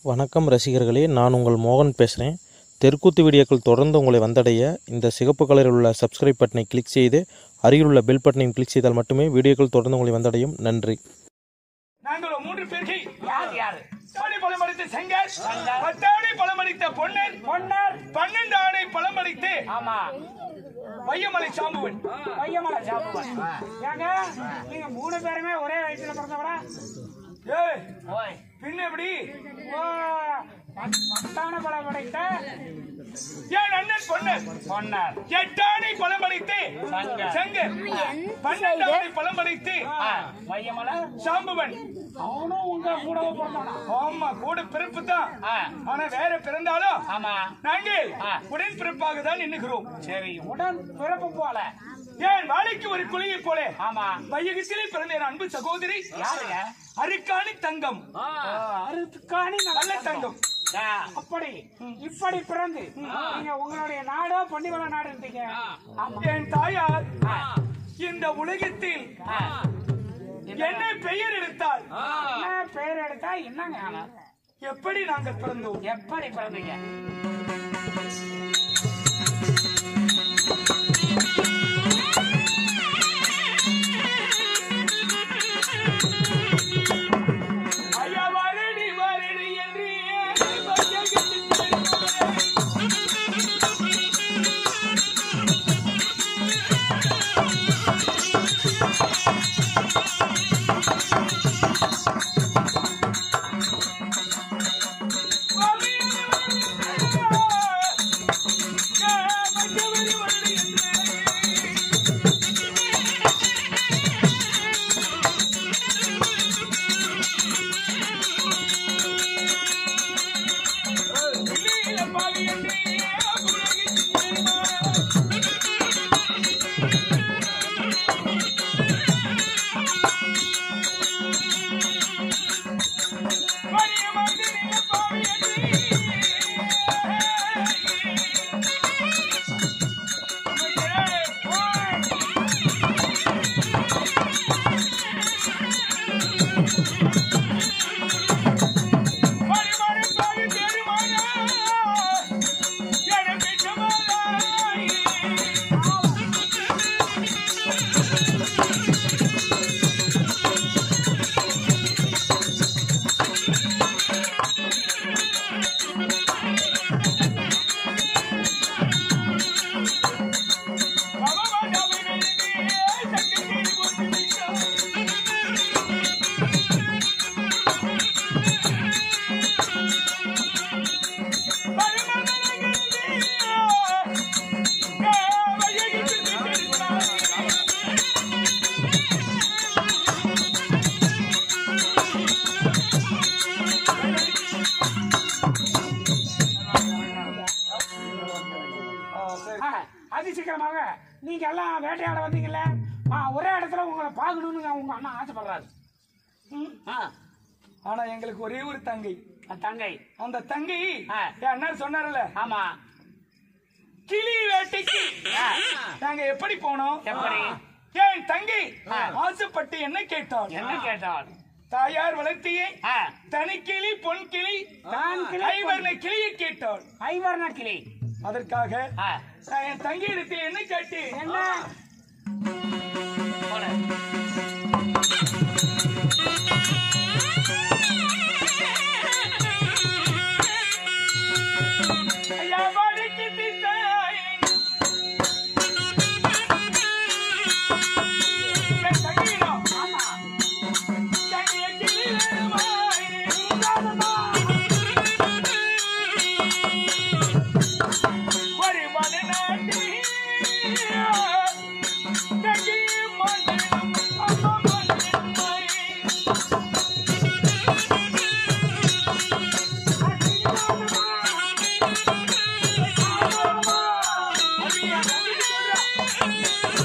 வணக்கம் ரசிகர்களே நான் உங்கள் மோகன் பேசுகிறேன் தெற்குத்து வீடியோக்கள் தொடர்ந்து உங்களை வந்தடைய இந்த சிகப்பு கலரில் உள்ள சப்ஸ்கிரைப் பட்டனை கிளிக் செய்து அருகில் உள்ள பெல் பட்டனையும் கிளிக் செய்தால் மட்டுமே வீடியோக்கள் தொடர்ந்து உங்களை வந்தடையும் நன்றி நாங்கள் மூன்று பேர்கள் யார் யாரு ஆணை பழமடித்த செங்கர் பத்தாணை பழமடித்த பொன்னர் பொன்னர் பன்னெண்டு ஆணை பழமடித்து ஆமா வையமலை சாம்புவன் பையமலை சாப்பிடுவான் ஏங்க நீங்க மூணு பேருமே ஒரே வயசுல பிறந்தவரா ஏய் ஓய் பின்ன எப்படி ஓ பத்- பத்தான பழம் படைத்த என் அண்ணன் பொன்னர் பொன்னர் எட்டாணை பழமடித்து சங்கர். செங்கர் பன்னெண்டு ஆணை பழமடித்து ஆ, பையமலை சாம்புவன் அவனும் உங்க கூட பிறந்தானா ஆமா கூட பிறப்பு தான் ஆ, ஆனா வேற பிறந்தாலும் ஆமா நாங்கள் ஆ. உடன் பிறப்பாக தான் எண்ணுகிறோம் சரி உடன் பிறப்பு போல ஏன் வாழைக்கு ஒரு குழியை போல ஆமா வையகத்திலே பிறந்த என் அன்பு சகோதரி யாருங்க அருக்காணி தங்கம் ஆ, அறுத்துக்காணி நல்ல நல்ல தங்கம் ஆ, அப்படி இப்படி பிறந்து நீங்க உங்களுடைய நாடோ பண்டிவள நாடு இருந்தீங்க ஆமா என் தாயார் ஆ, இந்த உலகத்தில் ஆ. என்ன பெயர் எடுத்தால் என்ன பேர் எடுத்தா என்னங்க ஆனா? எப்படி நாங்கள் பிறந்தோம் எப்படி பிறந்தீங்க ஐயா வருடி வருடி என்று வையகத்தில் பிறந்தோரே. ஆ, அதிசீக்கிரமாக நீங்க எல்லாம் வேட்டையாட வந்தீங்கல்ல ஆ, ஒரே இடத்துல உங்களை பார்க்கணும்னு உங்க அண்ணா ஆசைப்படுறாரு ம், ஆ, ஆனா எங்களுக்கு ஒரே ஒரு தங்கை தங்கை அந்த தங்கை ஆ. என் அண்ணன் சொன்னார்ல ஆமா கிளி வேட்டைக்கு ஆ, நாங்க எப்படி போனோம் எப்படி என் தங்கை ஆ. ஆசைப்பட்டு என்ன கேட்டாள் என்ன கேட்டால் தாயார் வளர்த்தியே ஆ, தனி கிளி பொன் கிளி தான் கிளி, ஐவர்ண கிளியை கேட்டாள் ஐவர்ண கிளி அதற்காக ஆ, நான் என் தங்கை இடத்தில் என்ன கேட்டு என்ன போடு. ஐயா வாழைக்கு தித்தாய். என் தங்கையிடம் ஆமா தங்கைய கிளி வேணுமாய். ஒரு மனநாட்டி தங்கை மன்னனும் அம்மா மன்னன்மாய். அடியா தங்கை சொல்றா.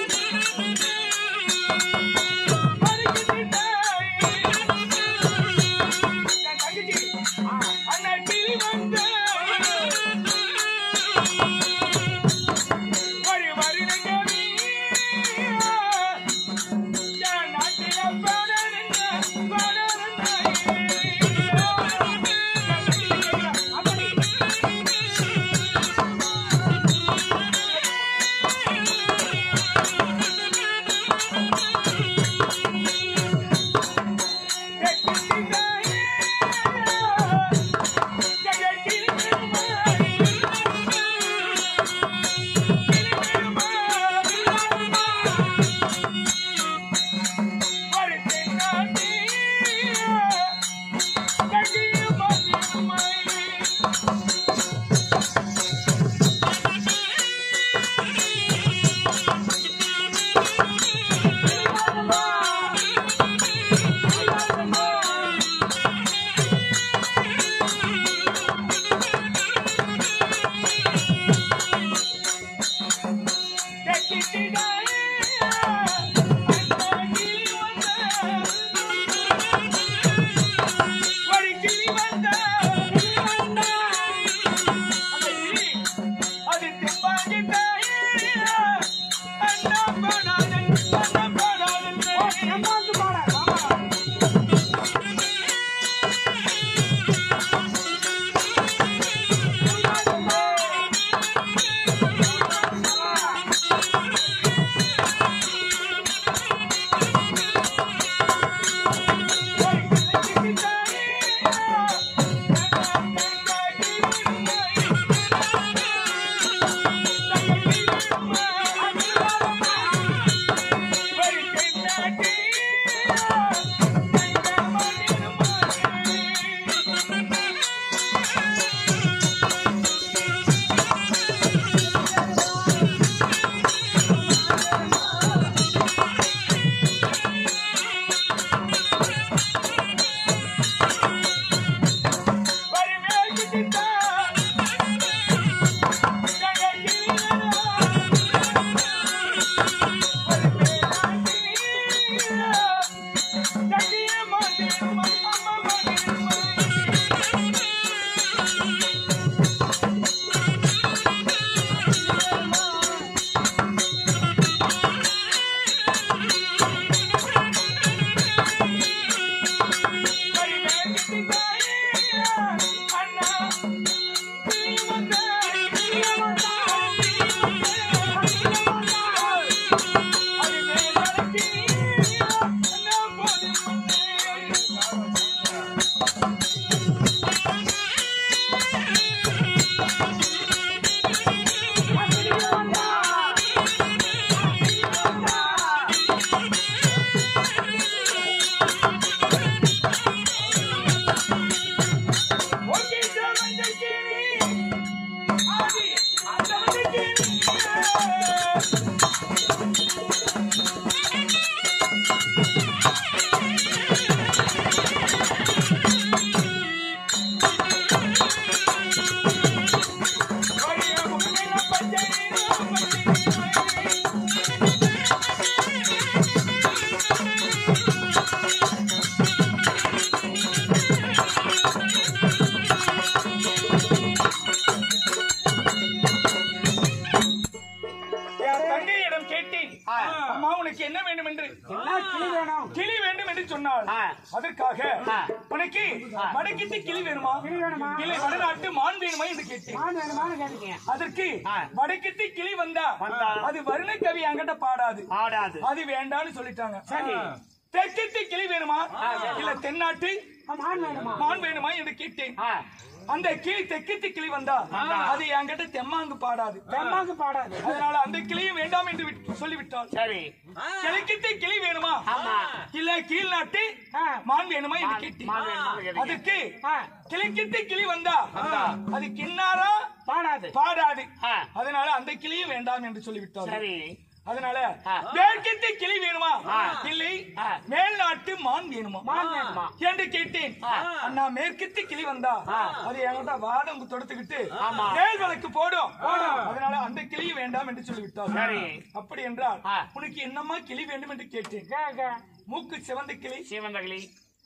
வாழைக்கு தித்தாய். சொன்னால் ஆ. அதற்காக ஆ. உனக்கு வடக்கிட்டு கிளி வேணுமா கிளி வேணுமா? இல்லை வடநாட்டு மான் வேணுமா என்று கேட்டேன் மான் வேணுமான்னு கேட்டீங்க அதற்கு ஆ. வடக்கிட்டு கிளி வந்தா வந்தா. அது வருண கவி அங்கிட்ட பாடாது ஆடாது அது வேண்டாம்னு சொல்லிட்டாங்க சரி. தெற்கிட்டு கிளி வேணுமா ஆ, சரி. இல்ல தென்னாட்டு ஆ, மான் வேணுமா மான் வேணுமா என்று கேட்டேன் ஆ, அந்த கிளி தெற்கிட்டு கிளி வந்தா அது என்கிட்ட தெம்மாங்கு பாடாது தெம்மாக்கு பாடாது அதனால அந்த கிளியும் வேண்டாம் என்று விட்டு- சொல்லிவிட்டாள் சரி கிழக்கிட்டு கிளி வேணுமா ஆமா. இல்ல கீழ்நாட்டு ஆ. மான் வேணுமா என்று கேட்டேன் மான் வேணுமான்னு கேட்டீங்க. அதுக்கு ஆ, கிழக்கிட்டு கிளி வந்தா அது கிண்ணாரா பாடாது பாடாது ஆ. அதனால அந்த கிளியும் வேண்டாம் என்று சொல்லிவிட்டார் சரி அதனால ஆ. மேற்கிட்டு கிளி வேணுமா ஆ. இல்லை ஆ. மேல்நாட்டு மான் வேணுமா மான் வேணுமா என்று கேட்டேன் ஆ. அண்ணா மேற்கிட்டு கிளி வந்தா ஆ. அது என்கிட்ட வாதம் தொடுத்துக்கிட்டு ஆமா. மேல் வழக்கு போடும் அதனால அந்த கிளியும் வேண்டாம் என்று சொல்லிவிட்டார் சரி. அப்படி என்றால் ஆ. உனக்கு என்னம்மா கிளி வேண்டும் என்று கேட்டேன் கேக்க மூக்கு சிவந்த கிளி சீமந்தகளி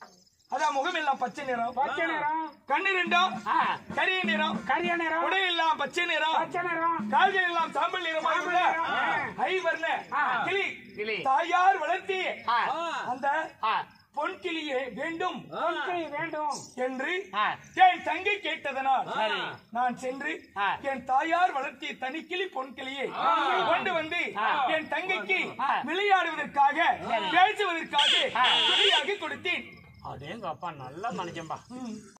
அதான் முகம் எல்லாம் பச்சை நிறம் பச்சை நிறம் கண்ணு ரெண்டும் ஆ, கரிய நிறம் கரிய நிறம் உடை எல்லாம் பச்சை நிறம் பச்சை நிறம் கால்கள் எல்லாம் சாம்பல் நிறமாக உள்ள நிறம். ஐ வர்ண ஆ. கிளி கிளி. தாயார் வளர்த்தி ஆ, அந்த ஆ, பொன் கிளியே வேண்டும் பொன்கிளி வேண்டும் என்று ஆ. என் தங்கை கேட்டதனால் சரி. நான் சென்று ஆ. என் தாயார் வளர்த்திய தனிக்கிளி பொன் கிளியை கொண்டு வந்து ஆ. என் தங்கைக்கு ஆ. விளையாடுவதற்காக சரி. பேசுவதற்காக ஆ. கிளியாக கொடுத்தேன் அடேங்க அப்பா நல்ல மனுஷன்பா